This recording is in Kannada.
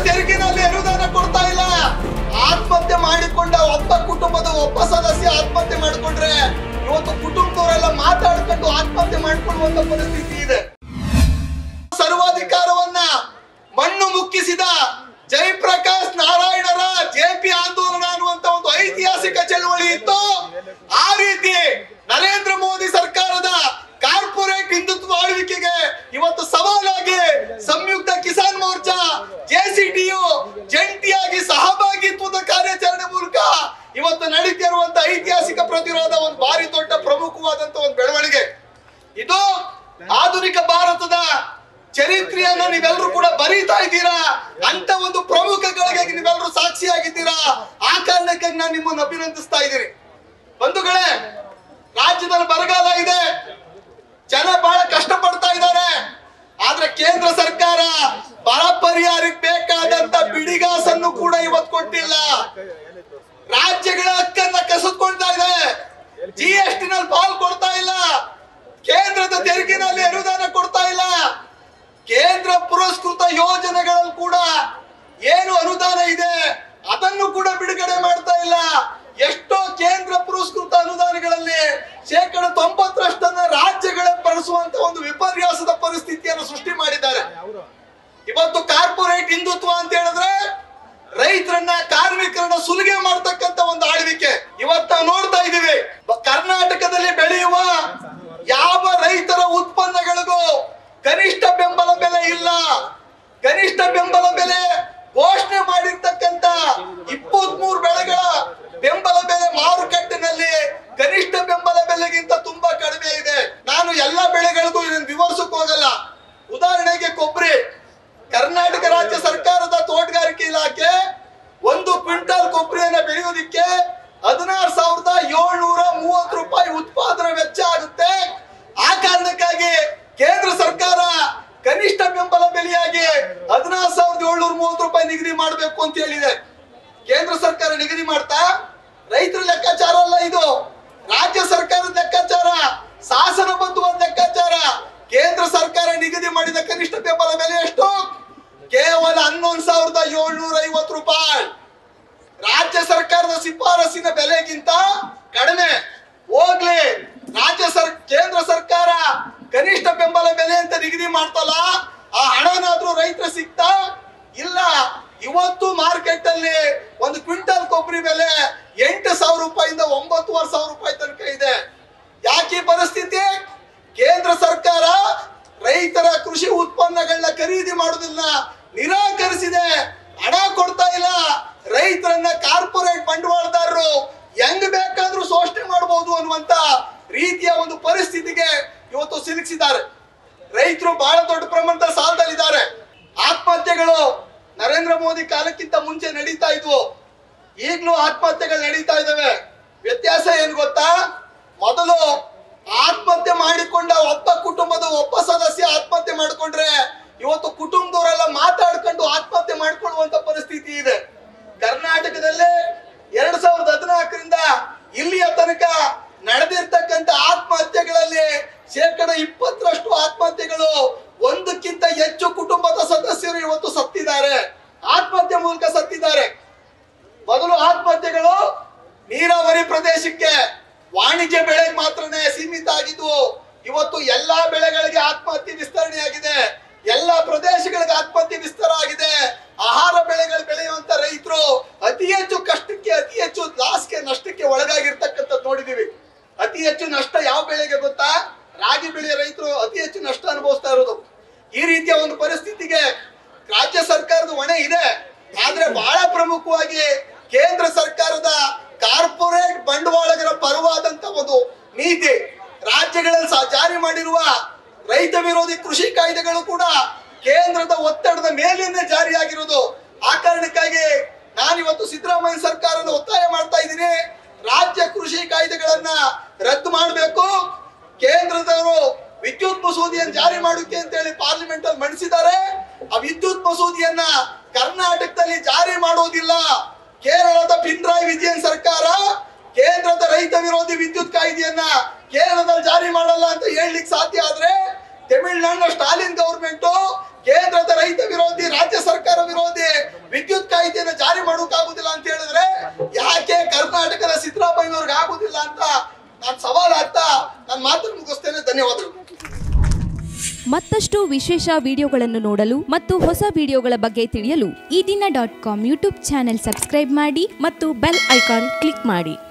ತೆರಿಗೆನಲ್ಲಿ ಅನುದಾನ ಕೊಡ್ತಾ ಇಲ್ಲ ಆತ್ಮಹತ್ಯೆ ಮಾಡಿಕೊಂಡ ಒಬ್ಬ ಕುಟುಂಬದ ಒಬ್ಬ ಸದಸ್ಯ ಆತ್ಮಹತ್ಯೆ ಮಾಡಿಕೊಂಡ್ರೆ ಇವತ್ತು ಕುಟುಂಬದವರೆಲ್ಲ ಮಾತಾಡ್ಕೊಂಡು ಆತ್ಮಹತ್ಯೆ ಮಾಡಿಕೊಳ್ಳುವಂತ ಪರಿಸ್ಥಿತಿ ಇದೆ ಸರ್ವಾಧಿಕಾರವನ್ನ ಮಣ್ಣು ಮುಕ್ಕಿಸಿದ ಜಯಪ್ರಕಾಶ್ ನಾರಾಯಣರ ಜೆಪಿ ಆಂದೋಲನ ಅನ್ನುವಂತ ಒಂದು ಐತಿಹಾಸಿಕ ಚಳವಳಿ ಇತ್ತು ಆ ರೀತಿ ನರೇಂದ್ರ ಮೋದಿ ಸರ್ಕಾರದ ಕಾರ್ಪೊರೇಟ್ ಹಿಂದುತ್ವ ಆಳ್ವಿಕೆಗೆ ಇವತ್ತು ಸವಾಲಾಗಿ ಸಂಯುಕ್ತ ಕಿಸಾನ್ ಮೋರ್ಚಾ ಜೆಸಿಟಿಯು ಜಂಟಿಯಾಗಿ ಸಹಭಾಗಿತ್ವದ ಕಾರ್ಯಾಚರಣೆ ಮೂಲಕ ಇವತ್ತು ನಡೀತಿರುವಂತ ಐತಿಹಾಸಿಕ ಪ್ರತಿರೋಧ ಒಂದು ಭಾರಿ ದೊಡ್ಡ ಪ್ರಮುಖವಾದಂತ ಒಂದು ಬೆಳವಣಿಗೆ ಇದು ಆಧುನಿಕ ಭಾರತದ ಚರಿತ್ರೆಯನ್ನ ನೀವೆಲ್ಲರೂ ಕೂಡ ಬರೀತಾ ಇದ್ದೀರಾ ಅಂತ ಒಂದು ಪ್ರಮುಖ ಗಳಿಗೆಗೆ ನೀವೆಲ್ಲರೂ ಸಾಕ್ಷಿಯಾಗಿದ್ದೀರಾ ಆ ಕಾರಣಕ್ಕಾಗಿ ನಾನು ನಿಮ್ಮನ್ನು ಅಭಿನಂದಿಸ್ತಾ ಇದ್ದೀನಿ ಬಂಧುಗಳೇ ರಾಜ್ಯದಲ್ಲಿ ಬರಗಾಲ ಇದೆ ಜನ ಬಹಳ ಕಷ್ಟ ಪಡ್ತಾ ಇದ್ದಾರೆ ಆದ್ರೆ ಕೇಂದ್ರ ಸರ್ಕಾರ ಬರ ಪರಿಹಾರಕ್ಕೆ ಬೇಕಾದಂತ ಬಿಡಿಗಾಸನ್ನು ಕೂಡ ಇವತ್ತು ಕೊಟ್ಟಿಲ್ಲ ರಾಜ್ಯಗಳ ಹಕ್ಕನ್ನ ಕಸಿದುಕೊಳ್ತಾ ಇದೆ ಜಿ ಎಸ್ ಟಿ ನಲ್ಲಿ ಪಾಲ್ ಕೊಡ್ತಾ ಇಲ್ಲ ಕೇಂದ್ರದ ತೆರಿಗೆನಲ್ಲಿ ಅನುದಾನ ಕೊಡ್ತಾ ಇಲ್ಲ ಕೇಂದ್ರ ಪುರಸ್ಕೃತ ಯೋಜನೆಗಳಲ್ಲಿ ಕೂಡ ಏನು ಅನುದಾನ ಇದೆ ಅದನ್ನು ಕೂಡ ಬಿಡುಗಡೆ ಮಾಡ್ತಾ ಇಲ್ಲ ಎಷ್ಟೋ ಕೇಂದ್ರ ಪುರಸ್ಕೃತ ಅನುದಾನಗಳಲ್ಲಿ ಶೇಕಡ ತೊಂಬತ್ತರಷ್ಟನ್ನ ರಾಜ್ಯಗಳೇ ಬಳಸುವಂತ ಒಂದು ವಿಪರ್ಯಾಸದ ಪರಿಸ್ಥಿತಿಯನ್ನು ಸೃಷ್ಟಿ ಮಾಡಿದ್ದಾರೆ ಇವತ್ತು ಕಾರ್ಪೊರೇಟ್ ಹಿಂದುತ್ವ ಅಂತ ಹೇಳಿದ್ರೆ ರೈತರನ್ನ ಕಾರ್ಮಿಕರನ್ನ ಸುಲಿಗೆ ಮಾಡ್ತಕ್ಕಂತ ಒಂದು ಆಳ್ವಿಕೆ ಇವತ್ತು ನಾವು ನೋಡ್ತಾ ಇದೀವಿ ಬ- ಕರ್ನಾಟಕದಲ್ಲಿ ಬೆಳೆಯುವ ಯಾವ ರೈತರ ಉತ್ಪನ್ನಗಳಿಗೂ ಕನಿಷ್ಠ ಬೆಂಬಲ ಬೆಲೆ ಇಲ್ಲ ಕನಿಷ್ಠ ಬೆಂಬಲ ಬೆಲೆ ಘೋಷಣೆ ಮಾಡಿರ್ತಕ್ಕಂತ ಇಪ್ಪತ್ತ್ ಮೂರು ಬೆಳೆಗಳ ಬೆಂಬಲ ಬೆಲೆ ಮಾರುಕಟ್ಟೆನಲ್ಲಿ ಕನಿಷ್ಠ ಬೆಂಬಲ ಬೆಲೆಗಿಂತ ತುಂಬಾ ಕಡಿಮೆ ಇದೆ ನಾನು ಎಲ್ಲಾ ಬೆಳೆಗಳಿಗೂ ಇದನ್ನು ವಿವರಿಸಕ್ ಹೋಗಲ್ಲ ಉದಾಹರಣೆಗೆ ಕೊಬ್ಬರಿ ಕರ್ನಾಟಕ ರಾಜ್ಯ ಸರ್ಕಾರದ ತೋಟಗಾರಿಕೆ ಇಲಾಖೆ ಒಂದು ಕ್ವಿಂಟಲ್ ಕೊಬ್ಬರಿಯನ್ನ ಬೆಳೆಯೋದಿಕ್ಕೆ ಹದಿನಾರು ಸಾವಿರದ ಏಳ್ನೂರ ಮೂವತ್ತು ರೂಪಾಯಿ ಉತ್ಪಾದನಾ ವೆಚ್ಚ ಆಗುತ್ತೆ ಆ ಕಾರಣಕ್ಕಾಗಿ ಕೇಂದ್ರ ಸರ್ಕಾರ ಕನಿಷ್ಠ ಬೆಂಬಲ ಬೆಲೆಯಾಗಿ ಹದಿನಾರು ಸಾವಿರದ ಏಳ್ನೂರ ಮೂವತ್ತು ರೂಪಾಯಿ ನಿಗದಿ ಮಾಡಬೇಕು ಅಂತ ಹೇಳಿದೆ ಕೇಂದ್ರ ಸರ್ಕಾರ ನಿಗದಿ ಮಾಡ್ತಾ ರೈತರ ಲೆಕ್ಕಾಚಾರ ಅಲ್ಲ ಇದು ರಾಜ್ಯ ಸರ್ಕಾರದ ಲೆಕ್ಕಾಚಾರ ಶಾಸನಬದ್ಧವಾದ ಲೆಕ್ಕಾಚಾರ ಕೇಂದ್ರ ಸರ್ಕಾರ ನಿಗದಿ ಮಾಡಿದ ಕನಿಷ್ಠ ಬೆಂಬಲ ಬೆಲೆ ಎಷ್ಟು ಕೇವಲ ಹನ್ನೊಂದು ಸಾವಿರದ ಏಳ್ನೂರ ಐವತ್ತು ರೂಪಾಯಿ ರಾಜ್ಯ ಸರ್ಕಾರದ ಶಿಫಾರಸಿನ ಬೆಲೆಗಿಂತ ಕಡಿಮೆ ಹೋಗ್ಲಿ ರಾಜ್ಯ ಸರ್ ಕೇಂದ್ರ ಸರ್ಕಾರ ಕನಿಷ್ಠ ಬೆಂಬಲ ಬೆಲೆ ಅಂತ ನಿಗದಿ ಮಾಡ್ತಲ್ಲ ಆ ಹಣನಾದ್ರೂ ರೈತರ ಸಿಗ್ತಾ ಇಲ್ಲ ಇವತ್ತು ಮಾರ್ಕೆಟ್ ಅಲ್ಲಿ ಒಂದು ಕ್ವಿಂಟಲ್ ಕೊಬ್ಬರಿ ಬೆಲೆ ಎಂಟು ಸಾವಿರ ರೂಪಾಯಿಂದ ಒಂಬತ್ತುವರೆ ಸಾವಿರ ರೂಪಾಯಿ ತನಕ ಇದೆ ಯಾಕೆ ಈ ಪರಿಸ್ಥಿತಿ ಕೇಂದ್ರ ಸರ್ಕಾರ ರೈತರ ಕೃಷಿ ಉತ್ಪನ್ನಗಳನ್ನ ಖರೀದಿ ಮಾಡೋದನ್ನ ನಿರಾಕರಿಸಿದೆ ಹಣ ಕೊಡ್ತಾ ಇಲ್ಲ ರೈತರನ್ನ ಕಾರ್ಪೊರೇಟ್ ಬಂಡವಾಳದಾರರು ಹೆಂಗ್ ಬೇಕಾದ್ರೂ ಶೋಷಣೆ ಮಾಡಬಹುದು ಅನ್ನುವಂತ ರೀತಿಯ ಒಂದು ಪರಿಸ್ಥಿತಿಗೆ ಇವತ್ತು ಸಿಲುಕಿಸಿದ್ದಾರೆ ರೈತರು ಬಹಳ ದೊಡ್ಡ ಪ್ರಮಾಣದ ಸಾಲದಲ್ಲಿದ್ದಾರೆ ಆತ್ಮಹತ್ಯೆಗಳು ನರೇಂದ್ರ ಮೋದಿ ಕಾಲಕ್ಕಿಂತ ಮುಂಚೆ ನಡೀತಾ ಇದ್ವು ಈಗಲೂ ಆತ್ಮಹತ್ಯೆಗಳು ನಡೀತಾ ಇದಾವೆ ವ್ಯತ್ಯಾಸ ಏನ್ ಗೊತ್ತಾ ಮೊದಲು ಆತ್ಮಹತ್ಯೆ ಮಾಡಿಕೊಂಡ ಒಬ್ಬ ಕುಟುಂಬದ ಒಬ್ಬ ಸದಸ್ಯ ಆತ್ಮಹತ್ಯೆ ಮಾಡಿಕೊಂಡ್ರೆ ಇವತ್ತು ಕುಟುಂಬದವರೆಲ್ಲ ಮಾತಾಡ್ಕೊಂಡು ಆತ್ಮಹತ್ಯೆ ಮಾಡ್ಕೊಳ್ಳುವಂತ ಪರಿಸ್ಥಿತಿ ಇದೆ ಕರ್ನಾಟಕದಲ್ಲಿ ಎರಡ್ ಸಾವಿರದ ಹದಿನಾಲ್ಕರಿಂದ ಇಲ್ಲಿಯ ತನಕ ನಡೆದಿರ್ತಕ್ಕಂಥ ಆತ್ಮಹತ್ಯೆಗಳಲ್ಲಿ ಶೇಕಡ ಇಪ್ಪತ್ತರಷ್ಟು ಆತ್ಮಹತ್ಯೆಗಳು ಒಂದಕ್ಕಿಂತ ಹೆಚ್ಚು ಕುಟುಂಬದ ಸದಸ್ಯರು ಇವತ್ತು ಸತ್ತಿದ್ದಾರೆ ಆತ್ಮಹತ್ಯೆ ಮೂಲಕ ಸತ್ತಿದ್ದಾರೆ ಮೊದಲು ಆತ್ಮಹತ್ಯೆಗಳು ನೀರಾವರಿ ಪ್ರದೇಶಕ್ಕೆ ವಾಣಿಜ್ಯ ಬೆಳೆಗೆ ಮಾತ್ರನೇ ಸೀಮಿತ ಆಗಿದ್ವು ಇವತ್ತು ಎಲ್ಲಾ ಬೆಳೆಗಳಿಗೆ ಆತ್ಮಹತ್ಯೆ ವಿಸ್ತರಣೆ ಆಗಿದೆ ಎಲ್ಲಾ ಪ್ರದೇಶಗಳಿಗೆ ಆತ್ಮಹತ್ಯೆ ವಿಸ್ತಾರ ಆಗಿದೆ ಆಹಾರ ಬೆಳೆಗಳು ಬೆಳೆಯುವಂತ ರೈತರು ಅತಿ ಹೆಚ್ಚು ಕಷ್ಟಕ್ಕೆ ಅತಿ ಹೆಚ್ಚು ಲಾಸ್ಗೆ ನಷ್ಟಕ್ಕೆ ಒಳಗಾಗಿರ್ತಕ್ಕಂಥದ್ದು ನೋಡಿದೀವಿ ಅತಿ ಹೆಚ್ಚು ನಷ್ಟ ಯಾವ ಬೆಳೆಗೆ ಗೊತ್ತಾ ರಾಗಿ ಬೆಳೆಯ ರೈತರು ಅತಿ ಹೆಚ್ಚು ನಷ್ಟ ಅನುಭವಿಸ್ತಾ ಇರೋದು ಈ ರೀತಿಯ ಒಂದು ಪರಿಸ್ಥಿತಿಗೆ ರಾಜ್ಯ ಸರ್ಕಾರದ ಹೊಣೆ ಇದೆ ಆದ್ರೆ ಬಹಳ ಪ್ರಮುಖವಾಗಿ ಕೇಂದ್ರ ಸರ್ಕಾರದ ಕಾರ್ಪೊರೇಟ್ ಬಂಡವಾಳಗರ ಪರವಾದಂತ ಒಂದು ನೀತಿ ರಾಜ್ಯಗಳಲ್ಲಿ ಸಹ ಜಾರಿ ಮಾಡಿರುವ ರೈತ ವಿರೋಧಿ ಕೃಷಿ ಕಾಯ್ದೆಗಳು ಕೂಡ ಕೇಂದ್ರದ ಒತ್ತಡದ ಮೇಲಿಂದ ಜಾರಿಯಾಗಿರುವುದು ಆ ಕಾರಣಕ್ಕಾಗಿ ನಾನಿವತ್ತು ಸಿದ್ದರಾಮಯ್ಯ ಸರ್ಕಾರದ ಒತ್ತಾಯ ಮಾಡ್ತಾ ಇದ್ದೀನಿ ರಾಜ್ಯ ಕೃಷಿ ಕಾಯ್ದೆಗಳನ್ನ ರದ್ದು ಮಾಡಬೇಕು ಕೇಂದ್ರದವರು ವಿದ್ಯುತ್ ಮಸೂದೆಯನ್ನು ಜಾರಿ ಮಾಡೋಕೆ ಅಂತ ಹೇಳಿ ಪಾರ್ಲಿಮೆಂಟ್ ಅಲ್ಲಿ ಮಂಡಿಸಿದ್ದಾರೆ ಆ ವಿದ್ಯುತ್ ಮಸೂದೆಯನ್ನ ಕರ್ನಾಟಕದಲ್ಲಿ ಜಾರಿ ಮಾಡುವುದಿಲ್ಲ ಕೇರಳದ ಪಿನ್ರಾಯ್ ವಿಜಯನ್ ಸರ್ಕಾರ ಕೇಂದ್ರದ ರೈತ ವಿರೋಧಿ ವಿದ್ಯುತ್ ಕಾಯ್ದೆಯನ್ನ ಕೇರಳದಲ್ಲಿ ಜಾರಿ ಮಾಡಲ್ಲ ಅಂತ ಹೇಳಲಿಕ್ಕೆ ಸಾಧ್ಯ ಆದ್ರೆ ತಮಿಳುನಾಡಿನ ಸ್ಟಾಲಿನ್ ಗವರ್ಮೆಂಟ್ ಕೇಂದ್ರದ ರೈತ ವಿರೋಧಿ ರಾಜ್ಯ ಸರ್ಕಾರ ವಿರೋಧಿ ಅವ್ರಿಗೆ ಆಗುದಿಲ್ಲ ಅಂತ ನಾನು ಸವಾಲ್ ಆಗ್ತಾ ನಾನು ಮಾತನ್ನು ಮುಗಿಸ್ತೇನೆ ಧನ್ಯವಾದಗಳು ಮತ್ತಷ್ಟು ವಿಶೇಷ ವಿಡಿಯೋಗಳನ್ನು ನೋಡಲು ಮತ್ತು ಹೊಸ ವಿಡಿಯೋಗಳ ಬಗ್ಗೆ ತಿಳಿಯಲು ಈ ದಿನ dot com YouTube channel subscribe ಮಾಡಿ ಮತ್ತು ಬೆಲ್ ಐಕಾನ್ ಕ್ಲಿಕ್ ಮಾಡಿ